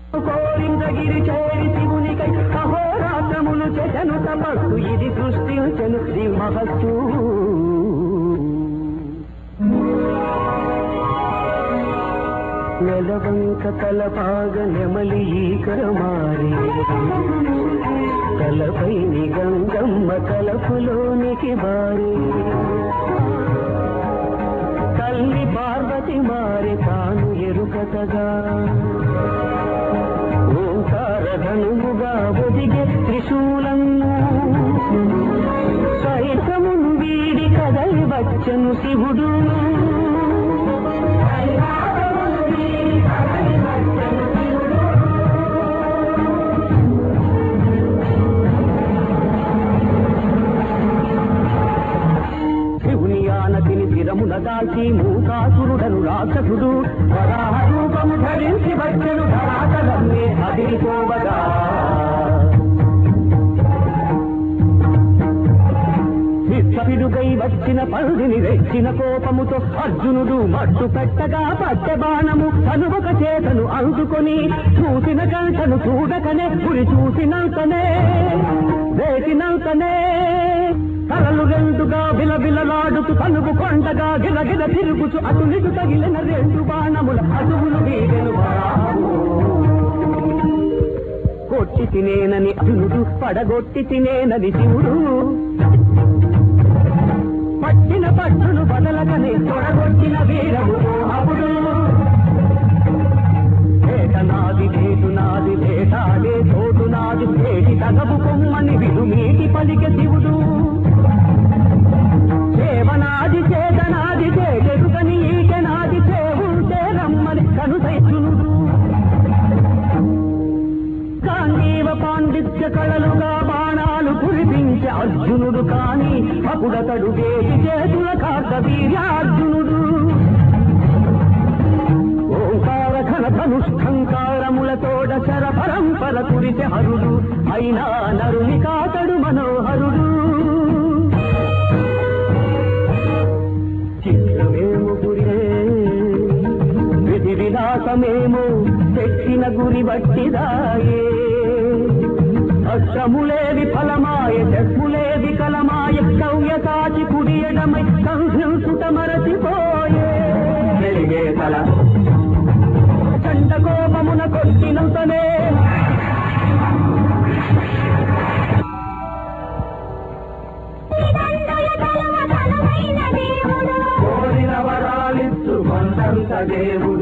కోరింద్రగిరి చేరి శివునికై అహోరాత్రములు చెను తపస్సు ఇది సృష్టించను సింహస్తు నెలవంక తలపాగ నెమలి ఈకర మారి తలపై గంగమ్మ తలపులోనికి బారి తల్లి పార్వతి మారి తాను ఎరుకతగా ఓంకార ధనుముగా ఒదిగే త్రిశూలము సైతమును వీడి కదలి వచ్చను శివుడు శివుని ఆనతిని శిరమున దాల్చి మూకాసురుడను రాక్షసుడు వరాహ రూపము ధరించి వచ్చను ధరాతలన్నే అదిరిపోవగా విచ్చపిడుగై వచ్చిన పరుడిని రెచ్చిన కోపముతో అర్జునుడు మట్టు పెట్టగా పట్టె బాణము తనువక చేతను అందుకొని చూసిన కంటను చూడకనే గురి చూసినంతనే వేసినంతనే తలలు రెండుగా బిలబిలలాడుతూ తనుగు కొండగా గిలగిల తిరుగుచు అటునిటు తగిలిన రెండు బాణముల అటువులు వీడెను బాబు కొట్టి తినేనని అర్జునుడు పడగొట్టి తినేనని శివుడు పట్టిన పట్టును బదలకనే తొడగొట్టిన వీరము అప్పుడు వేట నాది వేటు నాది వేటాడే తోటు నాది వేటి తగవు కొమ్మని విలుమీటి పలిక శివుడు చేవనాది చేతనాది చేటెరుకని ఈటనాది చేవుంటే రమ్మని కనుసైచునుడు గాంధీవ పాండిత్య కళలుగా బాణాలు కురిపించే అర్జునుడు కాని అప్పుడతడు వేటి చేతుల కాక వీర్యార్జునుడు ఓంకార ఘన ధనుష్ఠంకారములతోడ శర పరంపర కురిసె హరుడు అయినా నరుని కాతడు మనోహరుడు చిత్రమేము గురే విధి విలాసమేమో పెట్టిన గురి బట్టిదాయే అష్టములేవి ఫలమాయ చష్ములేవి కలమాయ కవ్య కాచి కుడియడమై సంహింసుత మరచిపోయే వెలిగే తల చండ కోపమున కొట్టినంతనే కోరిన వరాలిచ్చు కొండంత దేవుడు